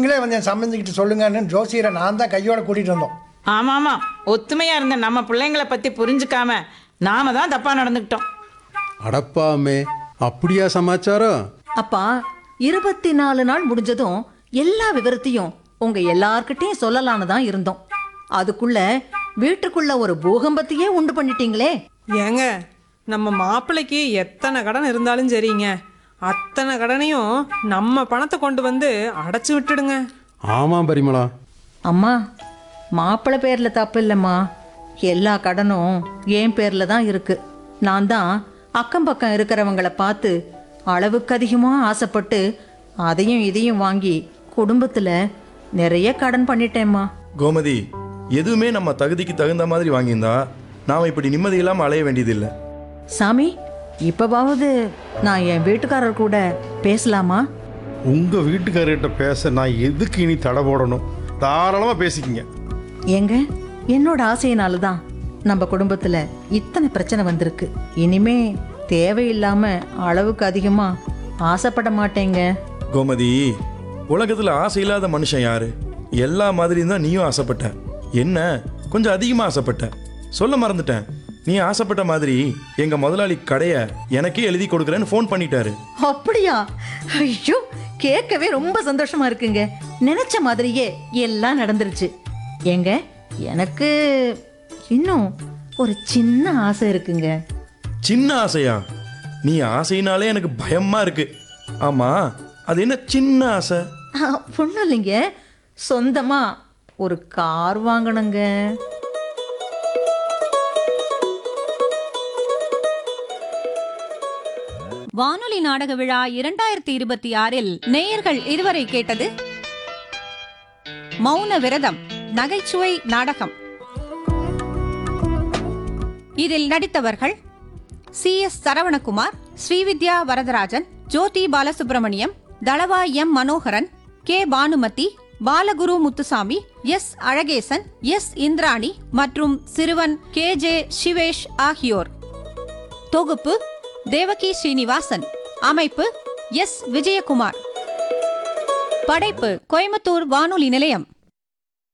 நீங்களே வந்து என் சம்மந்திக்கிட்டு சொல்லுங்கன்னு ஜோசியரை நான் தான் கையோட கூட்டிகிட்டு வந்தோம் ஆமாம் ஆமாம் ஒத்துமையாக இருந்த நம்ம பிள்ளைங்களை பற்றி புரிஞ்சுக்காம நாம தான் தப்பாக நடந்துக்கிட்டோம் அடப்பாமே அப்படியா சமாச்சாரம் அப்பா இருபத்தி நாலு நாள் முடிஞ்சதும் எல்லா விவரத்தையும் உங்க எல்லார்கிட்டயும் சொல்லலான்னு தான் இருந்தோம் அதுக்குள்ள வீட்டுக்குள்ள ஒரு பூகம்பத்தையே உண்டு பண்ணிட்டீங்களே ஏங்க நம்ம மாப்பிள்ளைக்கு எத்தனை கடன் இருந்தாலும் சரிங்க அத்தனை கடனையும் நம்ம பணத்தை கொண்டு வந்து அடைச்சு விட்டுடுங்க ஆமாம் பரிமளா அம்மா மாப்பிள்ளை பேர்ல தப்பு இல்லைம்மா எல்லா கடனும் என் பேர்ல தான் இருக்கு நான் தான் அக்கம் பக்கம் இருக்கிறவங்கள பார்த்து அளவுக்கு அதிகமாக ஆசைப்பட்டு அதையும் இதையும் வாங்கி குடும்பத்துல நிறைய கடன் பண்ணிட்டேம்மா கோமதி எதுவுமே நம்ம தகுதிக்கு தகுந்த மாதிரி வாங்கியிருந்தா நாம் இப்படி நிம்மதி இல்லாமல் அலைய வேண்டியதில்லை சாமி இப்பவாவது நான் என் வீட்டுக்காரர் கூட பேசலாமா உங்க வீட்டுக்காரர்கிட்ட பேச நான் எதுக்கு இனி தடை போடணும் தாராளமா பேசிக்கிங்க ஏங்க என்னோட ஆசையினால தான் நம்ம குடும்பத்துல இத்தனை பிரச்சனை வந்திருக்கு இனிமே தேவையில்லாம அளவுக்கு அதிகமா ஆசைப்பட மாட்டேங்க கோமதி உலகத்தில் ஆசை இல்லாத மனுஷன் யாரு எல்லா மாதிரியும் தான் நீயும் ஆசைப்பட்ட என்ன கொஞ்சம் அதிகமாக ஆசைப்பட்ட சொல்ல மறந்துட்டேன் நீ ஆசைப்பட்ட மாதிரி எங்கள் முதலாளி கடையை எனக்கே எழுதி கொடுக்குறேன்னு ஃபோன் பண்ணிட்டாரு அப்படியா ஐயோ கேட்கவே ரொம்ப சந்தோஷமா இருக்குங்க நினைச்ச மாதிரியே எல்லாம் நடந்துருச்சு ஏங்க எனக்கு இன்னும் ஒரு சின்ன ஆசை இருக்குங்க சின்ன ஆசையா நீ ஆசைனாலே எனக்கு பயமா இருக்கு ஆமா அது என்ன சின்ன ஆசை ஒன்றும் இல்லைங்க சொந்தமா ஒரு கார் வாங்கணுங்க வானொலி நாடக விழா இரண்டாயிரத்தி இருபத்தி ஆறில் நேயர்கள் இதுவரை கேட்டது மௌன விரதம் நகைச்சுவை நாடகம் இதில் நடித்தவர்கள் C S Saravanakumar Srividya Varadarajan Jyothi Balasubramaniam Thalava M Manoharan K Bhanumathi Balaguru Muthusamy S Alagesan S Indrani மற்றும் சிறுவன் கே ஜே சிவேஷ் ஆகியோர் தொகுப்பு தேவகி ஸ்ரீனிவாசன் அமைப்பு எஸ் விஜயகுமார் படைப்பு கோயம்புத்தூர் வானொலி நிலையம்